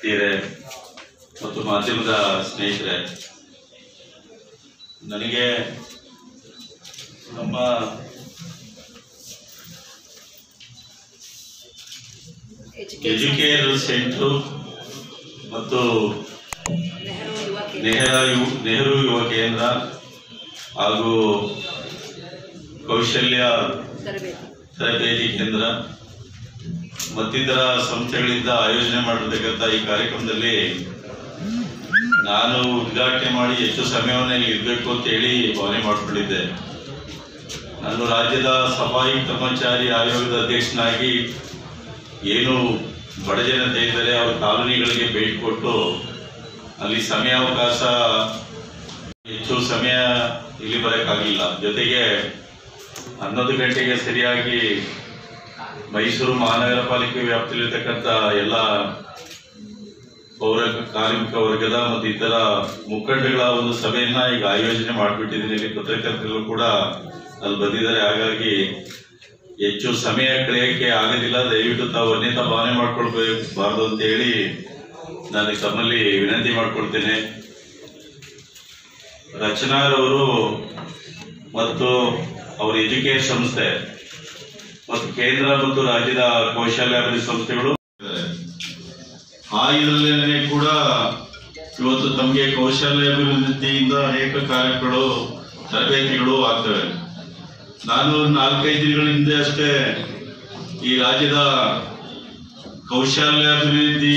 ಗೆಳತಿಯರೇ ಮತ್ತು ಮಾಧ್ಯಮದ ಸ್ನೇಹಿತರೆ ನನಗೆ ನಮ್ಮ ಎಜುಕೇರ್ ಸೆಂಟ್ರು ಮತ್ತು ನೆಹರು ಯುವ ಕೇಂದ್ರ ನೆಹರು ಯು ನೆಹರು ಯುವ ಕೇಂದ್ರ ಹಾಗೂ ಕೌಶಲ್ಯ ತರಬೇತಿ ತರಬೇತಿ ಕೇಂದ್ರ ಮತ್ತಿತರ ಸಂಸ್ಥೆಗಳಿಂದ ಆಯೋಜನೆ ಮಾಡಿರ್ತಕ್ಕಂಥ ಈ ಕಾರ್ಯಕ್ರಮದಲ್ಲಿ ನಾನು ಉದ್ಘಾಟನೆ ಮಾಡಿ ಎಷ್ಟು ಸಮಯವನ್ನು ಇಲ್ಲಿ ಇರಬೇಕು ಅಂತ ಹೇಳಿ ಭಾವನೆ ಮಾಡಿಕೊಂಡಿದ್ದೆ ನಾನು ರಾಜ್ಯದ ಸಫಾಯಿ ಕರ್ಮಚಾರಿ ಆಯೋಗದ ಅಧ್ಯಕ್ಷನಾಗಿ ಏನು ಬಡ ಜನತೆ ಇದ್ದರೆ ಅವರ ಕಾಲೋನಿಗಳಿಗೆ ಭೇಟಿ ಕೊಟ್ಟು ಅಲ್ಲಿ ಸಮಯಾವಕಾಶ ಹೆಚ್ಚು ಸಮಯ ಇಲ್ಲಿ ಬರೋಕ್ಕಾಗಲಿಲ್ಲ ಜೊತೆಗೆ ಹನ್ನೊಂದು ಗಂಟೆಗೆ ಸರಿಯಾಗಿ ಮೈಸೂರು ಮಹಾನಗರ ಪಾಲಿಕೆ ವ್ಯಾಪ್ತಿಯಲ್ಲಿರ್ತಕ್ಕಂಥ ಎಲ್ಲ ಪೌರ ಕಾರ್ಮಿಕ ವರ್ಗದ ಮತ್ತು ಇತರ ಮುಖಂಡಗಳ ಒಂದು ಸಭೆಯನ್ನ ಈಗ ಆಯೋಜನೆ ಮಾಡಿಬಿಟ್ಟಿದ್ದೀನಿ ಇಲ್ಲಿ ಪತ್ರಕರ್ತರು ಕೂಡ ಅಲ್ಲಿ ಬಂದಿದ್ದಾರೆ ಹಾಗಾಗಿ ಹೆಚ್ಚು ಸಮಯ ಕಳೆಯಕ್ಕೆ ಆಗೋದಿಲ್ಲ ದಯವಿಟ್ಟು ತಾವು ಅನ್ಯತಾ ಭಾವನೆ ಮಾಡ್ಕೊಳ್ಬಾರ್ದು ಅಂತ ಹೇಳಿ ನಾನು ತಮ್ಮಲ್ಲಿ ವಿನಂತಿ ಮಾಡ್ಕೊಳ್ತೇನೆ ರಚನಾರವರು ಮತ್ತು ಅವರ ಎಜುಕೇಶನ್ ಸಂಸ್ಥೆ ಮತ್ತು ಕೇಂದ್ರ ಮತ್ತು ರಾಜ್ಯದ ಕೌಶಲ್ಯಾಭಿವೃದ್ಧಿ ಸಂಸ್ಥೆಗಳು ಆ ಇದರಲ್ಲೇ ಕೂಡ ಇವತ್ತು ತಮಗೆ ಕೌಶಲ್ಯಾಭಿವೃದ್ಧಿಯಿಂದ ಅನೇಕ ಕಾರ್ಯಗಳು ತರಬೇತಿಗಳು ಆಗ್ತವೆ ನಾನು ನಾಲ್ಕೈದು ದಿನಗಳ ಹಿಂದೆ ಅಷ್ಟೇ ಈ ರಾಜ್ಯದ ಕೌಶಲ್ಯಾಭಿವೃದ್ಧಿ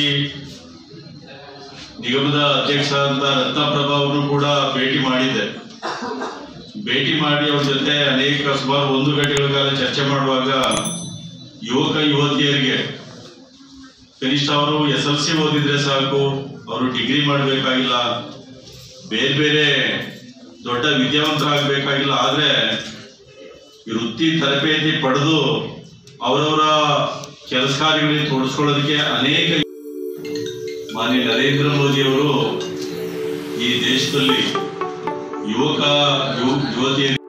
ನಿಗಮದ ಅಧ್ಯಕ್ಷ ಅಂತ ರತ್ನಪ್ರಭಾ ಅವರು ಕೂಡ ಭೇಟಿ ಮಾಡಿದ್ದೆ ಭೇಟಿ ಮಾಡಿ ಅವ್ರ ಜೊತೆ ಅನೇಕ ಸುಮಾರು ಒಂದು ಗಂಟೆಗಳ ಕಾಲ ಚರ್ಚೆ ಮಾಡುವಾಗ ಯುವಕ ಯುವತಿಯರಿಗೆ ಕನಿಷ್ಠ ಅವರು ಎಸ್ ಎಲ್ ಸಿ ಓದಿದ್ರೆ ಸಾಕು ಅವರು ಡಿಗ್ರಿ ಮಾಡಬೇಕಾಗಿಲ್ಲ ಬೇರೆ ಬೇರೆ ದೊಡ್ಡ ವಿದ್ಯಾವಂತರಾಗಬೇಕಾಗಿಲ್ಲ ಆದ್ರೆ ಈ ವೃತ್ತಿ ತರಬೇತಿ ಪಡೆದು ಅವರವರ ಕೆಲಸ ಕಾರ್ಯಗಳಿಗೆ ತೊಡಗಿಸ್ಕೊಳ್ಳೋದಕ್ಕೆ ಅನೇಕ ಮಾನ್ಯ ನರೇಂದ್ರ ಮೋದಿ ಅವರು ಈ ದೇಶದಲ್ಲಿ ಯುವಕ ಯುವ ಯುವತಿಯರಿಗೆ